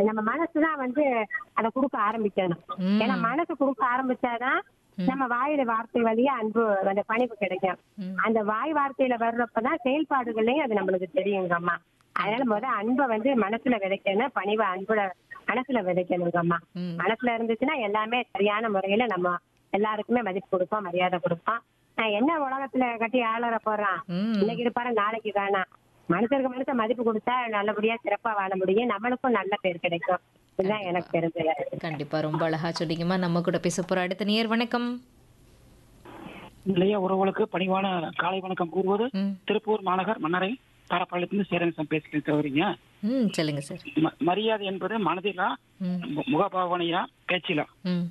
நம்ம மனசுதான் வந்து அதை கொடுக்க ஆரம்பிக்கணும் ம். ஏன்னா மனசு கொடுக்க ஆரம்பிச்சாதான் நம்ம வாயில வார்த்தை வழியா அன்பு அந்த பணிவு கிடைக்கும் ம். அந்த வாய் வார்த்தையில வர்றப்பதான் செயல்பாடுகள்லயும் அது நம்மளுக்கு தெரியுங்க அம்மா அதனால முத அன்பை வந்து மனசுல விதைக்கணும் பணிவை அன்புல மனசுல விதைக்கணுங்க அம்மா ம். மனசுல இருந்துச்சுன்னா எல்லாமே சரியான முறையில நம்ம எல்லாருக்குமே மதிப்பு கொடுப்போம் மரியாதை கொடுப்போம் நான் என்ன உலகத்துல கட்டி ஆளற போறான் ம். இன்னைக்கு இருப்பாரு நாளைக்கு காணாம் மனுஷருக்கு மனுஷன் மதிப்பு கொடுத்தா நல்லபடியா சிறப்பா வாழ முடியும் நம்மளுக்கும் நல்ல பேர் கிடைக்கும் இதுதான் எனக்கு தெரிஞ்சது கண்டிப்பா ரொம்ப அழகா சொன்னீங்கம்மா நம்ம கூட பேச போற அடுத்த நேர் வணக்கம் இளைய உறவுகளுக்கு பணிவான காலை வணக்கம் கூறுவது ம். திருப்பூர் மாநகர் மன்னரை பாரப்பாளையத்திலிருந்து சேரன் பேசுகிறேன் தவறீங்க ம் சொல்லுங்க சார் ம- மரியாதை என்பது மனதிலா ம் மு- முகபாவனையா பேச்சிலா ம்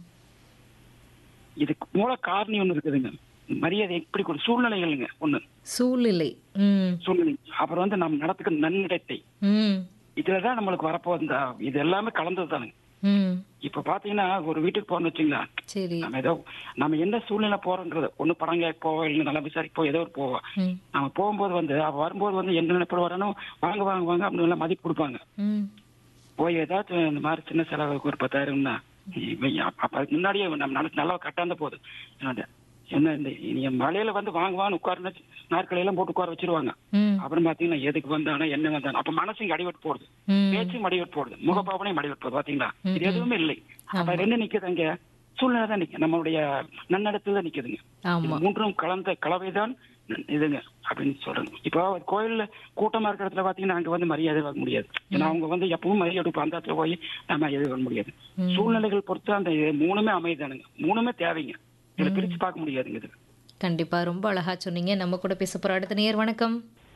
இதுக்கு மூல காரணி ஒண்ணு இருக்குதுங்க மரியாதை எப்படி கொடு சூழ்நிலைகள்ங்க ஒண்ணு சூழ்நிலை ம் சூழ்நிலை அப்புறம் வந்து நம் நடத்துக்கு நன்னடத்தை ம் இதுலதான் நம்மளுக்கு வரப்போ இந்த இது எல்லாமே கலந்தது தானுங்க ம் இப்ப பாத்தீங்கன்னா ஒரு வீட்டுக்கு போறோம்னு வச்சுங்களா சரி நம்ம ஏதோ நம்ம என்ன சூழ்நிலை போறோங்கிறது ஒண்ணு படம் கேட்க போவோம் இல்லை நல்லா விசாரிக்க போவோம் ஏதோ ஒரு போவோம் ம் நம்ம போகும்போது வந்து அவ வரும்போது வந்து என்ன நினைப்பட வரணும் வாங்க வாங்க வாங்க அப்படின்னு எல்லாம் மதிப்பு கொடுப்பாங்க ம் போய் ஏதாச்சும் இந்த மாதிரி சின்ன செலவுக்கு ஒரு பத்தாயிரம்னா இவன் அப்ப அப்ப அதுக்கு முன்னாடியே நம்ம நல்ல நல்லா கட்டாந்த போகுது என்னோட என்ன இந்த நீ மலையில வந்து வாங்க வாங்க உட்காருன்னு நாற்காலியெல்லாம் போட்டு உட்கார வச்சிருவாங்க ம் அப்புறம் பாத்தீங்கன்னா எதுக்கு வந்தானோ என்ன வந்தானோ அப்ப மனசு இங்க அடிவட்டு போடுது ம் பேச்சும் அடிவட்டு போடுது முகப்பாவனையும் அடிவட்டு போகுது பாத்தீங்களா இது எதுவுமே இல்லை அப்ப ரெண்டு நிக்குது அங்க சூழ்நிலை தான் நிக்க நம்மளுடைய நன்னடத்துல தான் நிக்குதுங்க ஆமா இது மூன்றும் கலந்த கலவைதான் இதுங்க அப்படின்னு சொல்றேன் இப்போ கோயில்ல கூட்டமா இருக்கிற இடத்துல பாத்தீங்கன்னா அங்க வந்து மரியாதை வாங்க முடியாது ஏன்னா அவங்க வந்து எப்பவும் மரியாதை கொடுப்போம் அந்த இடத்துல போய் நம்ம எது பண்ண முடியாது சூழ்நிலைகள் பொறுத்து அந்த இது மூணுமே அமைதானுங்க மூணுமே தேவைங்க இதுல பிரிச்சு பார்க்க முடியாதுங்க இது கண்டிப்பா ரொம்ப அழகா சொன்னீங்க நம்ம கூட பேச போற அடுத்த நேர் வணக்கம்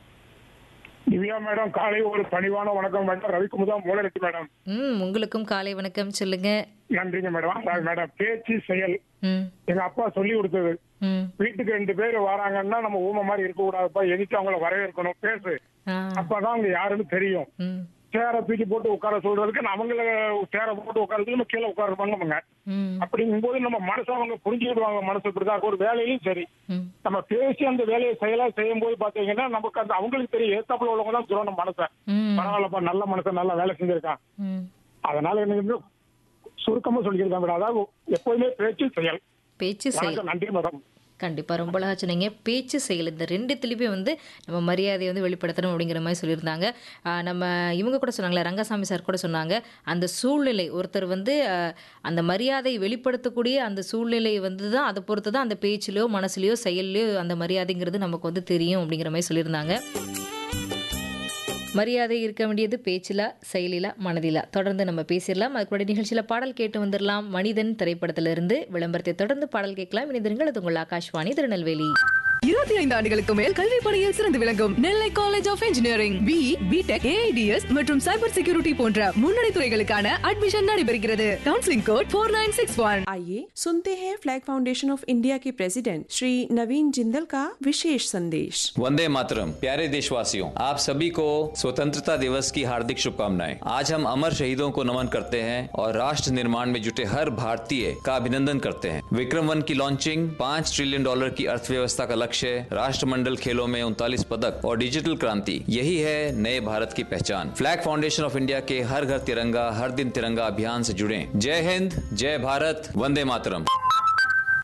திவ்யா மேடம் காலை ஒரு பணிவான வணக்கம் மேடம் ரவிக்குமுதா மூலரெட்டி மேடம் ம் உங்களுக்கும் காலை வணக்கம் சொல்லுங்க நன்றிங்க மேடம் அதாவது மேடம் பேச்சு செயல் ம் எங்க அப்பா சொல்லி கொடுத்தது ம் வீட்டுக்கு ரெண்டு பேர் வராங்கன்னா நம்ம ஊமை மாதிரி இருக்க கூடாதுப்பா எதிர்த்து அவங்கள வரவேற்கணும் பேசு ஆ அப்பதான் அவங்க யாருன்னு தெரியும் ம் சேரை தூக்கி போட்டு உட்கார சொல்றதுக்கு நான் அவங்கள சேரை போட்டு உட்காரதுக்கு நம்ம கீழே உட்காருப்பாங்க ம் அப்படிங்கும்போது நம்ம மனசை அவங்க புரிஞ்சுக்கிடுவாங்க மனசு இப்படிதான் ஒரு வேலையிலும் சரி ம் நம்ம பேசி அந்த வேலையை செயலா செய்யும் போது பாத்தீங்கன்னா நமக்கு அந்த அவங்களுக்கு தெரியும் ஏத்தாப்புல உள்ளவங்க தான் சொல்லணும் மனசை ம் பரவாயில்லப்பா நல்ல மனசை நல்லா வேலை செஞ்சிருக்கான் ம் அதனால எனக்கு வந்து சுருக்கமா சொல்லியிருக்கேன் மேடம் அதாவது எப்போதுமே பேச்சு செயல் பேச்சு செயல் வணக்கம் நன்றி மேடம் கண்டிப்பா ரொம்ப அழகா சொன்னீங்க பேச்சு செயல் இந்த ரெண்டுத்துலேயுமே வந்து நம்ம மரியாதையை வந்து வெளிப்படுத்தணும் அப்படிங்கிற மாதிரி சொல்லியிருந்தாங்க ஆஹ் நம்ம இவங்க கூட சொன்னாங்களே ரங்கசாமி சார் கூட சொன்னாங்க அந்த சூழ்நிலை ஒருத்தர் வந்து ஆஹ், அந்த மரியாதை வெளிப்படுத்தக்கூடிய அந்த சூழ்நிலை வந்து தான் அதை பொறுத்து தான் அந்த பேச்சிலையோ மனசுலையோ செயல்லையோ அந்த மரியாதைங்கிறது நமக்கு வந்து தெரியும் அப்படிங்கிற மாதிரி சொல்லியிருந்தாங்க மரியாதை இருக்க வேண்டியது பேச்சிலா செயலிலா மனதிலா தொடர்ந்து நம்ம பேசிடலாம் அதுக்குடைய நிகழ்ச்சியில் பாடல் கேட்டு வந்துடலாம் மனிதன் திரைப்படத்திலிருந்து விளம்பரத்தை தொடர்ந்து பாடல் கேட்கலாம் இணைந்திருங்கள் அது உங்கள் ஆகாஷ்வாணி திருநெல்வேலி இருபத்தி ஐந்து ஆண்டுகளுக்கு மேல் கல்வி பணியில் சிறந்து விளங்கும் Nellai college of engineering B BTech AIDS மற்றும் சைபர் செக்யூரிட்டி போன்ற முன்னணி துறைகளுக்கான அட்மிஷன் நடைபெறுகிறது counselling code four nine six one आइए सुनते हैं फ्लैग फाउंडेशन ऑफ इंडिया के प्रेसिडेंट श्री नवीन जिंदल का विशेष संदेश वंदे मातरम प्यारे देशवासियों आप सभी को स्वतंत्रता दिवस की हार्दिक शुभकामनाएं आज हम अमर शहीदों को नमन करते हैं और राष्ट्र निर्माण में जुटे हर भारतीय का अभिनंदन करते हैं विक्रम वन की लॉन्चिंग पाँच ट्रिलियन डॉलर की अर्थव्यवस्था का लक्ष्य राष्ट्रमंडल खेलों में उनतालीस पदक और डिजिटल क्रांति यही है नए भारत की पहचान फ्लैग फाउंडेशन ऑफ इंडिया के हर घर तिरंगा हर दिन तिरंगा अभियान से जुड़े जय हिंद जय भारत वंदे मातरम